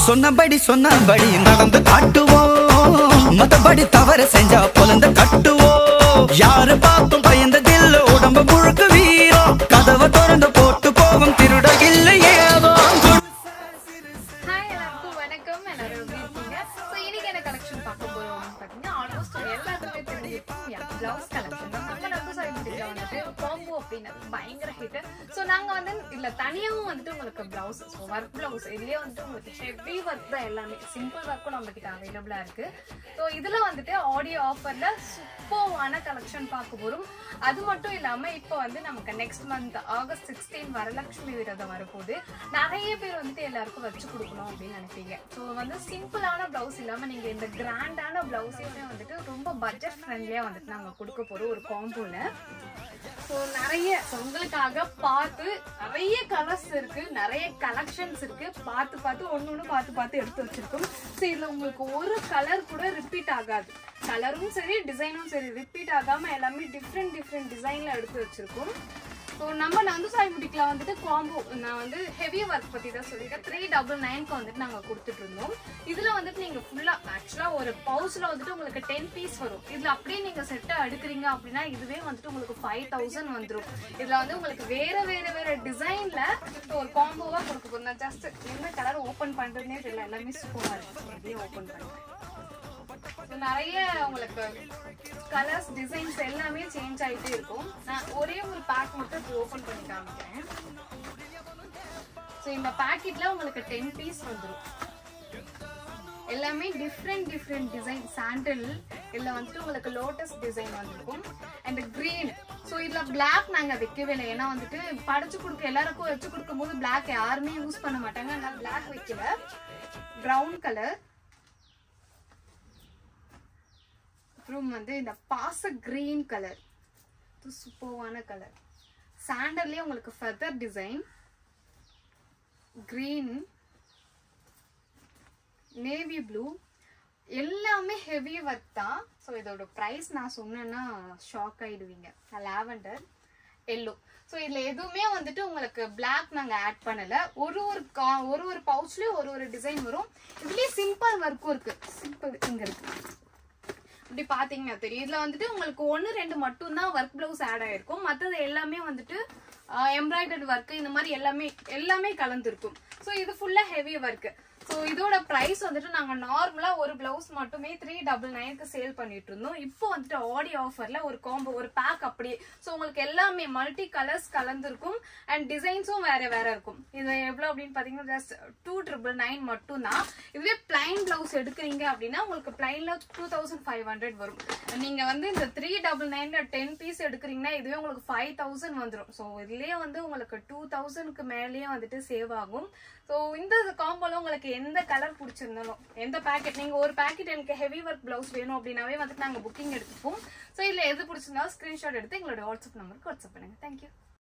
சொன்னபடி சொன்னபடி நடந்து காட்டுவோம் மத்தபடி தவறு செஞ்சா பொலந்து கட்டுவோம் யாரு பார்த்தும் பயந்ததில்ல உடம்பு முழுக்க வீரம் கதவை திறந்து போட்டு போகும் திருட இல்லை ஏதோ ஹாய் எல்லாருக்கும் வணக்கம் எல்லாரும் எப்படி இருக்கீங்க ஸோ இன்னைக்கு என்ன கலெக்ஷன் பார்க்க போறோம் அப்படின்னு பார்த்தீங்கன்னா ஆல்மோஸ்ட் எல்லாத்துக்குமே தெரிஞ்சிருக்கும் பிளவுஸ் கலெக்ஷன் தான் நம்ம நம்பர் சாரி முடிக்கல வந்துட்டு காம்போ அப்படின்னு பயங்கர ஹிட் ஸோ நாங்க வந்து இல்ல தனியாகவும் வந்துட்டு உங்களுக்கு பிளவுஸ் ஸோ ஒர்க் பிளவுஸ் இதுலயே வந்துட்டு உங்களுக்கு ஹெவி ஒர்க் தான் எல்லாமே சிம்பிள் ஒர்க்கும் நம்ம கிட்ட அவைலபிளா இருக்கு ஸோ இதுல வந்துட்டு ஆடியோ ஆஃபர்ல சூப்பர்வான கலெக்ஷன் பார்க்க போறோம் அது மட்டும் இல்லாம இப்போ வந்து நமக்கு next month August sixteen Varalakshmi Vratham வரப்போகுது நிறைய பேர் வந்துட்டு எல்லாருக்கும் வச்சு கொடுக்கணும் அப்படின்னு நினைப்பீங்க ஸோ வந்து சிம்பிளான பிளவுஸ் இல்லாம நீங்க இந்த கிராண்டான பிளவுஸையுமே வந்துட்டு ரொம்ப பட்ஜெட் ஃப்ரெண்ட்லியா வந்துட்டு நாங்க கொடுக்க போறோம் ஒரு காம்போல ஸோ நிறைய so உங்களுக்காக பார்த்து நிறைய கலர்ஸ் இருக்கு நிறைய கலெக்ஷன்ஸ் இருக்கு பார்த்து பார்த்து ஒன்று ஒன்று பார்த்து பார்த்து எடுத்து வச்சிருக்கோம் ஸோ இதில் உங்களுக்கு ஒரு கலர் கூட ரிப்பீட் ஆகாது கலரும் சரி டிசைனும் சரி ரிப்பீட் ஆகாம எல்லாமே டிஃப்ரெண்ட் டிஃப்ரெண்ட் டிசைன்ல எடுத்து வச்சிருக்கோம் ஸோ நம்ம நந்து சாய் முடிக்கல வந்துட்டு காம்போ நான் வந்து ஹெவி ஒர்க் பத்தி தான் சொல்லிட்டேன் த்ரீ டபுள் நைன்க்கு வந்துட்டு நாங்க கொடுத்துட்டு இருந்தோம் இதுல வந்துட்டு நீங்க ஃபுல்லா ஆக்சுவலா ஒரு பவுச்ல வந்துட்டு உங்களுக்கு டென் பீஸ் வரும் இதுல அப்படியே நீங்க செட்டை எடுக்கிறீங்க அப்படின்னா இதுவே வந்துட்டு உங்களுக்கு ஃபைவ் தௌசண்ட் வந்துடும் இதுல வந்து உங்களுக்கு வேற வேற வேற டிசைன்ல ஒரு காம்போவா கொடுக்க போறோம் நான் ஜஸ்ட் எந்த கலர் ஓபன் பண்றதுனே தெரியல எல்லாமே சூப்பரா இருக்கு அப்படியே ஓபன் பண்றேன் So, நிறைய உங்களுக்கு கலர்ஸ் டிசைன்ஸ் எல்லாமே சேஞ்ச் ஆயிட்டே இருக்கும் நான் ஒரே ஒரு பேக் மட்டும் ஓபன் பண்ணி காமிக்கிறேன் ஸோ இந்த பேக்கெட்ல உங்களுக்கு டென் பீஸ் வந்துடும் எல்லாமே டிஃப்ரெண்ட் டிஃப்ரெண்ட் டிசைன் சாண்டில் இதுல வந்துட்டு உங்களுக்கு லோட்டஸ் டிசைன் வந்திருக்கும் அண்ட் green ஸோ இதுல Black நாங்க வைக்கவே இல்லை ஏன்னா வந்துட்டு படைச்சு கொடுக்க எல்லாருக்கும் வச்சு கொடுக்கும் போது Black யாருமே யூஸ் பண்ண மாட்டாங்க அதனால Black வைக்கல ப்ரௌன் கலர் அப்புறம் வந்து இந்த பாச கிரீன் கலர் இது சூப்பர்வான கலர் சாண்டல்லே உங்களுக்கு feather design green navy blue எல்லாமே ஹெவி ஒர்க் தான் ஸோ இதோட ப்ரைஸ் நான் சொன்னேன்னா ஷாக் ஆயிடுவீங்க லாவெண்டர் எல்லோ ஸோ இதில் எதுவுமே வந்துட்டு உங்களுக்கு Black நாங்கள் ஆட் பண்ணல ஒரு ஒரு கா ஒரு ஒரு பவுச்லேயும் ஒரு ஒரு டிசைன் வரும் இதுலேயே சிம்பிள் ஒர்க்கும் இருக்கு சிம்பிள் இங்கே இருக்கு இப்படி பாத்தீங்கன்னா தெரியும் இதுல வந்துட்டு உங்களுக்கு ஒன்னு ரெண்டு மட்டும் தான் ஒர்க் பிளவுஸ் ஆட் ஆயிருக்கும் மத்தது எல்லாமே வந்துட்டு எம்ப்ராய்டரி ஒர்க் இந்த மாதிரி எல்லாமே எல்லாமே கலந்துருக்கும் ஸோ இது ஃபுல்லா ஹெவி ஒர்க் ஸோ இதோட ப்ரைஸ் வந்துட்டு நாங்கள் நார்மலாக ஒரு பிளவுஸ் மட்டுமே த்ரீ டபுள் நைனுக்கு சேல் பண்ணிட்டு இருந்தோம் இப்போ வந்துட்டு ஆடி ஆஃபரில் ஒரு காம்போ ஒரு பேக் அப்படியே ஸோ உங்களுக்கு எல்லாமே மல்டி கலர்ஸ் கலந்துருக்கும் அண்ட் டிசைன்ஸும் வேற வேற இருக்கும் இது எவ்வளோ அப்படின்னு பார்த்தீங்கன்னா ஜஸ்ட் டூ ட்ரிபிள் நைன் மட்டும் தான் இதுவே பிளைன் பிளவுஸ் எடுக்கிறீங்க அப்படின்னா உங்களுக்கு பிளைன்ல டூ தௌசண்ட் ஃபைவ் ஹண்ட்ரட் வரும் நீங்க வந்து இந்த த்ரீ டபுள் நைன்ல டென் பீஸ் எடுக்கிறீங்கன்னா இதுவே உங்களுக்கு ஃபைவ் தௌசண்ட் வந்துடும் ஸோ இதுலயே வந்து உங்களுக்கு டூ தௌசண்ட்க்கு மேலேயே வந்துட்டு சேவ் ஆகும் ஸோ இந்த காம்போல உங்களுக்கு எந்த கலர் பிடிச்சிருந்தாலும் எந்த பேக்கெட் நீங்க ஒரு பேக்கெட் எனக்கு ஹெவி ஒர்க் பிளவுஸ் வேணும் அப்படின்னாவே வந்துட்டு நாங்க புக்கிங் எடுத்துப்போம் ஸோ இதுல எது பிடிச்சிருந்தாலும் ஸ்கிரீன்ஷாட் எடுத்து எங்களோட வாட்ஸ்அப் நம்பருக்கு வாட்ஸ்அப் பண்ணுங்க தேங்க்யூ